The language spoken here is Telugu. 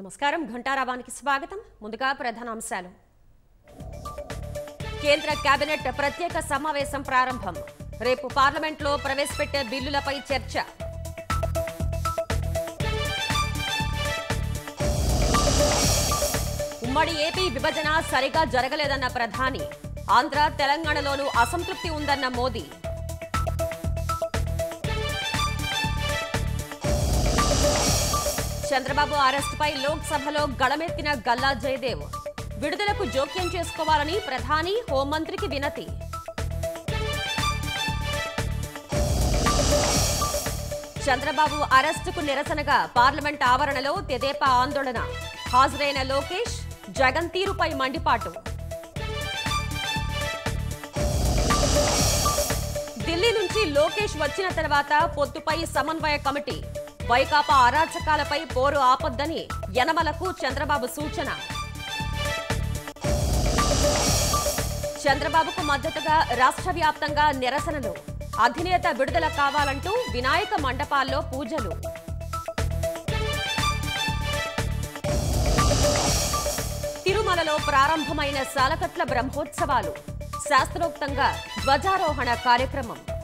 నమస్కారం ఘంటారావానికి స్వాగతం ముందుగా ప్రధానాంశాలు కేంద్ర కేబినెట్ ప్రత్యేక సమావేశం ప్రారంభం రేపు పార్లమెంట్లో ప్రవేశపెట్టే బిల్లులపై చర్చ ఉమ్మడి ఏపీ విభజన సరిగా జరగలేదన్న ప్రధాని ఆంధ్ర తెలంగాణలోనూ అసంతృప్తి ఉందన్న మోదీ చంద్రబాబు అరెస్టుపై లోక్సభలో గళమెత్తిన గల్లా జయదేవ్ విడుదలకు జోక్యం చేసుకోవాలని ప్రధాని హోంమంత్రికి వినతి చంద్రబాబు అరెస్టుకు నిరసనగా పార్లమెంట్ ఆవరణలో తెదేపా ఆందోళన హాజరైన లోకేష్ జగన్ తీరుపై మండిపాటు ఢిల్లీ నుంచి లోకేష్ వచ్చిన తర్వాత పొత్తుపై సమన్వయ కమిటీ వైకాపా అరాచకాలపై పోరు ఆపొద్దని యనమలకు చంద్రబాబు సూచన చంద్రబాబుకు మద్దతుగా రాష్ట్ర వ్యాప్తంగా నిరసనలు అధినేత విడుదల కావాలంటూ వినాయక మండపాల్లో పూజలు తిరుమలలో ప్రారంభమైన సాలకట్ల బ్రహ్మోత్సవాలు శాస్త్రోక్తంగా ధ్వజారోహణ కార్యక్రమం